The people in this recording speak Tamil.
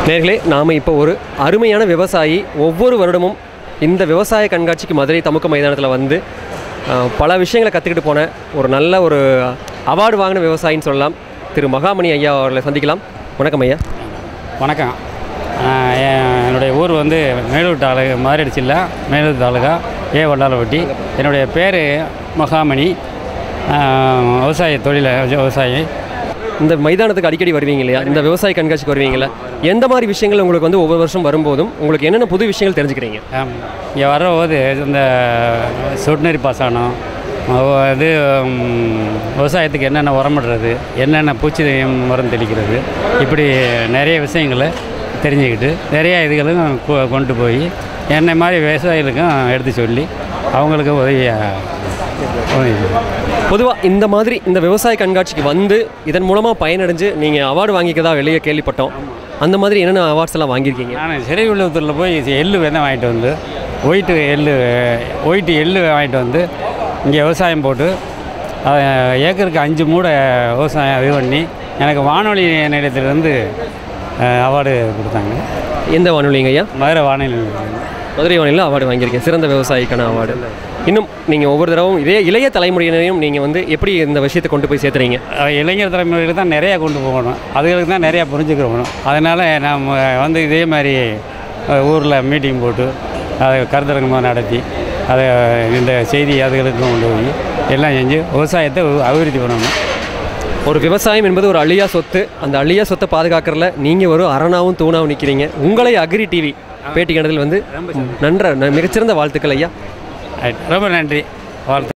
நேர்களே நாம் இப்போ ஒரு அருமையான விவசாயி ஒவ்வொரு வருடமும் இந்த விவசாய கண்காட்சிக்கு மதுரை தமுக்க மைதானத்தில் வந்து அஹ், பல விஷயங்களை கற்றுக்கிட்டு போன ஒரு நல்ல ஒரு அவார்டு வாங்கின விவசாயின்னு சொல்லலாம் திரு மகாமணி ஐயா அவர்களை சந்திக்கலாம் வணக்கம் ஐயா வணக்கம் ஆஹ் என் என்னுடைய ஊர் வந்து மேலூர் தாலுகா மதுரை ஜில்லா மேலூர் தாலுகா ஏ வண்டாலப்பட்டி என்னுடைய பேர் மகாமணி ஆஹ் விவசாய தொழில விவசாயி இந்த மைதானத்துக்கு அடிக்கடி வருவீங்க இல்லையா இந்த விவசாய கண்காட்சிக்கு வருவீங்களா எந்த மாதிரி விஷயங்கள் உங்களுக்கு வந்து ஒவ்வொரு வருஷம் வரும்போதும் உங்களுக்கு என்னென்ன புது விஷயங்கள் தெரிஞ்சுக்கிறீங்க ஆம், இங்கே வரும்போது இந்த சொட்டுநெறி பாசனம் அவ- இது ம், விவசாயத்துக்கு என்னென்ன உரமிடுறது என்னென்ன பூச்சி மருந்து தெளிக்கிறது இப்படி நிறைய விஷயங்களை தெரிஞ்சுக்கிட்டு நிறைய இதுகளும் கொ- கொண்டு போய் என்னை மாதிரி விவசாயிகளுக்கும் எடுத்து சொல்லி அவங்களுக்கு உதவியாக உதவி பொதுவாக இந்த மாதிரி இந்த விவசாய கண்காட்சிக்கு வந்து இதன் மூலமாக பயனடைஞ்சு நீங்கள் அவார்டு வாங்கிக்கதா வெளியே கேள்விப்பட்டோம் அந்த மாதிரி என்னென்ன அவார்ட்ஸ் எல்லாம் வாங்கியிருக்கீங்க நான் சிறைவிழுத்தூரில் போய் எள்ளு விதை வாங்கிட்டு வந்து ஒயிட்டு எள்ளு ஒயிட்டு எள்ளு வாங்கிட்டு வந்து இங்கே விவசாயம் போட்டு அதை ஏக்கருக்கு அஞ்சு மூடை விவசாயம் இது பண்ணி எனக்கு வானொலி நிலையத்திலேருந்து அவார்டு கொடுத்தாங்க எந்த வானொலிங்க ஐயா மதுரை வானொலி நிலையம். மதுரை வானிலையில் அவார்டு வாங்கியிருக்கேன் சிறந்த விவசாயிக்கான அவார்டு இன்னும் நீங்கள் ஒவ்வொரு தடவும் இதே இளைய தலைமுறையினரையும் நீங்கள் வந்து எப்படி இந்த விஷயத்தை கொண்டு போய் சேர்த்துறீங்க அஹ் இளைஞர் தலைமுறைக்கு தான் நிறையா கொண்டு போகணும் அதுகளுக்கு தான் நிறையா புரிஞ்சுக்கிறோம் அதனால் நம்ம வந்து இதே மாதிரி ஊரில் மீட்டிங் போட்டு அதை கருத்தரங்கமாக நடத்தி அதை இந்த செய்தி அதுகளுக்கும் கொண்டு போய் எல்லாம் செஞ்சு விவசாயத்தை அபிவிருத்தி பண்ணணும் ஒரு விவசாயம் என்பது ஒரு அழியா சொத்து அந்த அழியா சொத்தை பாதுகாக்கிறதுல நீங்கள் ஒரு அரணாவும் தூணாவும் நிற்கிறீங்க உங்களை அக்ரி டிவி பேட்டி கண்டதில் வந்து நன்ற மிகச்சிறந்த வாழ்த்துக்கள் ஐயா ரொம்ப நன்றி வாழ்த்து